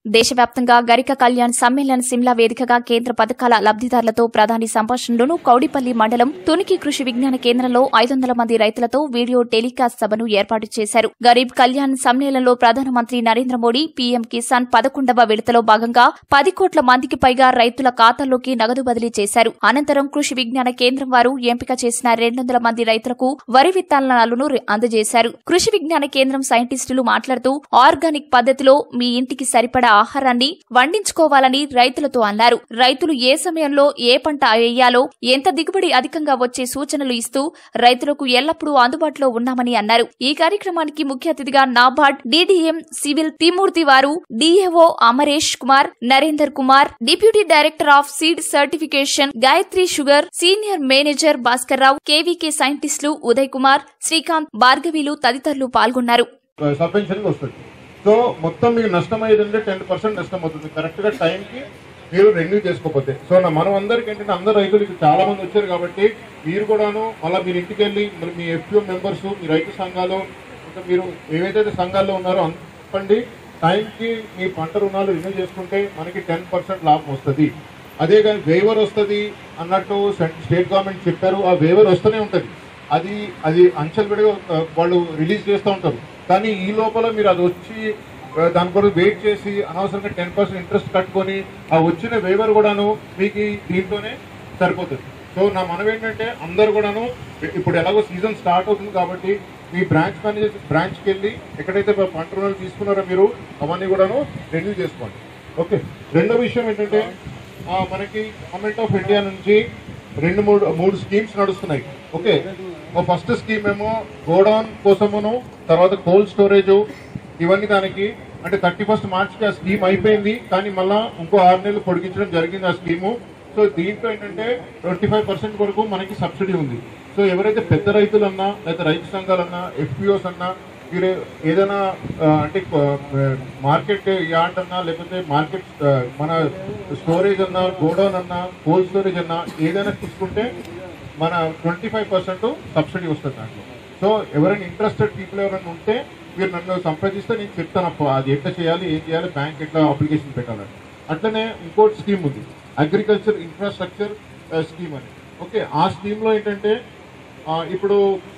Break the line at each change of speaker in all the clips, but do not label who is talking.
దేశవ్యాప్తంగా గరిక కళ్యాణ్ సమ్మేళన సిమ్లా వేదికగా కేంద్ర పథకాల లబ్దిదారులతో ప్రధాని సంభాషణలోను కౌడిపల్లి మండలం తునికి కృషి విజ్ఞాన కేంద్రంలో ఐదు వందల మంది రైతులతో వీడియో టెలికాస్ట్ సభను ఏర్పాటు చేశారు గరీబ్ కళ్యాణ్ సమ్మేళనంలో ప్రధానమంత్రి నరేంద్ర మోడీ పీఎం కిసాన్ పదకొండవ విడతలో భాగంగా పది కోట్ల మందికి పైగా రైతుల ఖాతాల్లోకి నగదు బదిలీ చేశారు అనంతరం కృషి విజ్ఞాన కేంద్రం వారు ఎంపిక చేసిన రెండు వందల మంది రైతులకు వరి విత్తనాలను రి- అందజేశారు కృషి విజ్ఞాన కేంద్రం సైంటిస్టులు మాట్లాడుతూ ఆర్గానిక్ పద్ధతిలో మీ ఇంటికి సరిపడా ఆహారాన్ని వండించుకోవాలని రైతులతో అన్నారు రైతులు ఏ సమయంలో ఏ పంట వేయాలో ఎంత దిగుబడి అధికంగా వచ్చే సూచనలు ఇస్తూ రైతులకు ఎల్లప్పుడూ అందుబాటులో ఉన్నామని అన్నారు ఈ కార్యక్రమానికి ముఖ్య అతిథిగా నాబార్డ్ డీడీఎం సివిల్ తిమూర్తి వారు DAO Amaresh Kumar Narender Kumar deputy director of seed certification Gayatri sugar senior manager Bhaskar Rao KVK సైంటిస్టులు ఉదయ్ కుమార్ శ్రీకాంత్ భార్గవిలు తదితరులు పాల్గొన్నారు
సబ్వెన్షన్ వస్తుంది సో మొత్తం మీకు నష్టం అయ్యేదంటే టెన్ పర్సెంట్ నష్టం అవుతుంది కరెక్ట్ గా టైంకి మీరు రెన్యూ చేసుకోకపోతే సో నా మనం అందరికి ఏంటంటే అందరు రైతులకి చాలా మంది వచ్చారు కాబట్టి మీరు కూడాను మళ్ళీ మీరు ఇంటికి వెళ్ళి మరి మీ ఎఫ్పిఓ మెంబర్స్ మీ రైతు సంఘాలు ఇంకా మీరు ఏవైతే సంఘాల్లో ఉన్నారో చెప్పండి టైంకి మీ పంట రుణాలు రిన్యూ చేసుకుంటే మనకి టెన్ పర్సెంట్ లాభం వస్తుంది అదే కానీ వేవర్ వస్తుంది అన్నట్టు సెంట్- స్టేట్ గవర్నమెంట్ చెప్పారు ఆ వేవర్ వస్తూనే ఉంటుంది అది అది అంచెలు విడిగా ఆ, వాళ్ళు రిలీజ్ చేస్తూ ఉంటారు కానీ ఈ లోపల మీరు అది వచ్చి ఆ, దాని కొరకు వెయిట్ చేసి అనవసరంగా టెన్ పర్సెంట్ ఇంట్రెస్ట్ కట్టుకొని ఆ వచ్చిన వేవర్ కూడాను మీకు ఈ దీంతోనే సరిపోతుంది సో నా మనం ఏంటంటే అందరు కూడాను ఇప్పుడు ఎలాగో సీజన్ స్టార్ట్ అవుతుంది కాబట్టి మీ బ్రాంచ్ మేనేజర్ బ్రాంచ్కి వెళ్ళి ఎక్కడైతే పంట రుణాలు తీసుకున్నారో మీరు అవన్నీ కూడాను రెన్యూ చేసుకోండి ఓకే రెండో విషయం ఏంటంటే ఆ, మనకి గవర్నమెంట్ ఆఫ్ ఇండియా నుంచి రెండు మూడు మూడు స్కీమ్స్ నడుస్తున్నాయి ఓకే ఓ ఫస్ట్ స్కీమ్ ఏమో గోడౌన్ కోసమును తర్వాత కోల్డ్ స్టోరేజ్ ఇవన్నీ దానికి అంటే థర్టీ ఫస్ట్ మార్చ్కి ఆ స్కీమ్ అయిపోయింది కానీ మళ్ళా ఇంకో ఆరు నెలలు పొడిగించడం జరిగింది ఆ స్కీము సో దీంట్లో ఏంటంటే ట్వంటీ ఫైవ్ పర్సెంట్ వరకు మనకి సబ్సిడీ ఉంది సో ఎవరైతే పెద్ద రైతులన్నా లేదా రైతు సంఘాలన్నా ఎఫ్పిఓస్ అన్నా మీరు ఏదైనా ఆ, అంటే మార్కెట్ యార్డ్ అన్నా లేకపోతే మార్కెట్ ఆ, మన స్టోరేజ్ అన్నా గోడౌన్ అన్నా కోల్డ్ స్టోరేజ్ అన్నా ఏదైనా తీసుకుంటే మన ట్వంటీ ఫైవ్ పర్సెంట్ సబ్సిడీ వస్తుంది దాంట్లో సో ఎవరైనా ఇంట్రెస్టెడ్ పీపుల్ ఎవరైనా ఉంటే మీరు నన్ను సంప్రదిస్తే నేను చెప్తాను అప్ప అది ఎట్లా చేయాలి ఏం చేయాలి బ్యాంక్ ఎట్లా అప్లికేషన్ పెట్టాలని అట్లనే ఇంకోటి స్కీమ్ ఉంది అగ్రికల్చర్ ఇన్ఫ్రాస్ట్రక్చర్ స్కీమ్ అని ఓకే ఆ స్కీమ్లో ఏంటంటే ఆ, ఇప్పుడు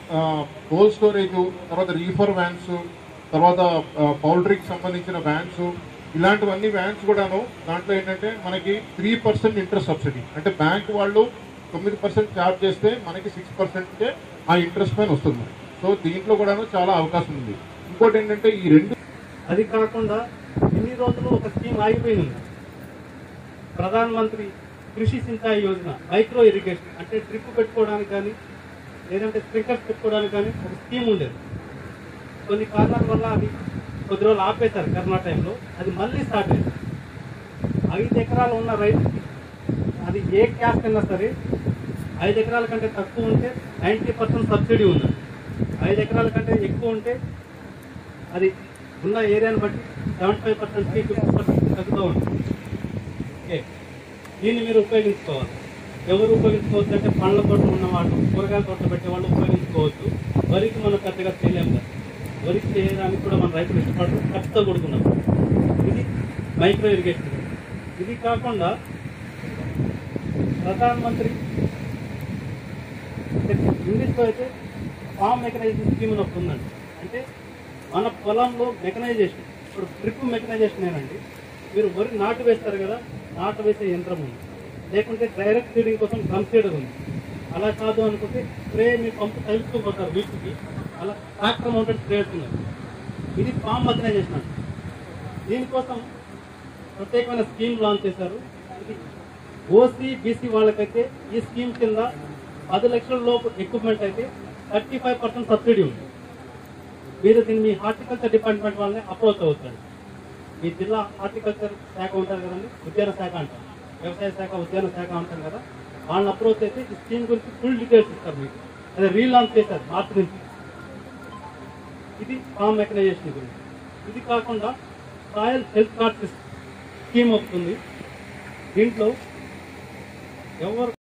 కోల్డ్ స్టోరేజ్ తర్వాత రీఫర్ వ్యాన్స్ తర్వాత పౌల్ట్రీకి సంబంధించిన వ్యాన్స్ ఇలాంటివన్నీ వ్యాన్స్ కూడాను దాంట్లో ఏంటంటే మనకి త్రీ పర్సెంట్ ఇంట్రెస్ట్ సబ్సిడీ అంటే బ్యాంక్ వాళ్ళు తొమ్మిది పర్సెంట్ ఛార్జ్ చేస్తే మనకి సిక్స్ పర్సెంట్కే ఆ ఇంట్రెస్ట్ పైన వస్తుంది మనకి. సో దీంట్లో కూడాను చాలా అవకాశం ఉంది ఇంకోటి ఏంటంటే ఈ రెండు
అది కాకుండా ఇన్ని రోజులు ఒక స్కీమ్ ఆగిపోయింది ప్రధాన మంత్రి కృషి సించాయి యోజన మైక్రో ఇరిగేషన్ అంటే డ్రిప్ పెట్టుకోవడానికి కానీ లేదంటే స్ప్రింకర్స్ పెట్టుకోవడానికి కానీ ఒక స్కీమ్ ఉండేది కొన్ని కారణాల వల్ల అది కొద్ది రోజులు ఆపేశారు కరోనా టైంలో అది మళ్ళీ స్టార్ట్ అయింది ఐదు ఎకరాలు ఉన్న రైతుకి అది ఏ క్యాస్ట్ అయినా సరే ఐదు ఎకరాల కంటే తక్కువ ఉంటే నైంటీ పర్సెంట్ సబ్సిడీ ఉంది ఐదు ఎకరాల కంటే ఎక్కువ ఉంటే అది ఉన్న ఏరియాని బట్టి సెవెంటీ ఫైవ్ పర్సెంట్కి ఫిఫ్టీ పర్సెంట్ తగ్గుతూ ఉంటుంది ఓకే దీన్ని మీరు ఉపయోగించుకోవాలి ఎవరు ఉపయోగించుకోవచ్చు అంటే పండ్ల తోటలు ఉన్నవాళ్ళు కూరగాయల తోటలు పెట్టే వాళ్ళు ఉపయోగించుకోవచ్చు వరికి మనం పెద్దగా చేయలేము కదా వరికి చేయడానికి కూడా మన రైతులు ఇష్టపడరు ఖర్చుతో కూడుకున్నాం ఇది మైక్రో ఇరిగేషన్ ఇది కాకుండా ప్రధానమంత్రి అంటే ఇంగ్లీష్లో అయితే ఫామ్ మెకనైజేషన్ స్కీమ్ అని ఒకటి ఉందండి అంటే మన పొలంలో మెకనైజేషన్ ఇప్పుడు డ్రిప్ మెకనైజేషన్ ఏనండి మీరు వరి నాటు వేస్తారు కదా నాటు వేసే యంత్రం ఉంది లేకుంటే డైరెక్ట్ సీడింగ్ కోసం డ్రమ్ సీడర్ ఉంది అలా కాదు అనుకుంటే స్ప్రే మీ పంపు తలుపుతూ పోతారు వీటికి అలా ట్రాక్టర్ మౌంటెడ్ స్ప్రేయర్స్ ఉన్నాయి ఇది ఫామ్ మెకనైజేషన్ అండి దీనికోసం ప్రత్యేకమైన స్కీమ్ లాంచ్ చేశారు ఇది ఓసీ బీసీ వాళ్ళకైతే ఈ స్కీమ్ కింద పది లక్షల లోపు ఎక్విప్మెంట్ అయితే థర్టీ ఫైవ్ పర్సెంట్ సబ్సిడీ ఉంది మీరు దీన్ని మీ హార్టికల్చర్ డిపార్ట్మెంట్ వాళ్ళని అప్రోచ్ అవుతారు మీ జిల్లా హార్టికల్చర్ శాఖ ఉంటారు కదండి ఉద్యాన శాఖ అంటారు వ్యవసాయ శాఖ ఉద్యాన శాఖ అంటారు కదా వాళ్ళని అప్రోచ్ అయితే ఈ స్కీమ్ గురించి ఫుల్ డీటెయిల్స్ ఇస్తారు మీకు అదే రీలాంచ్ చేశారు మార్చి నుంచి ఇది ఫామ్ మెకనైజేషన్ గురించి ఇది కాకుండా సాయల్ హెల్త్ కార్డ్ స్కీమ్ వస్తుంది దీంట్లో ఎవరు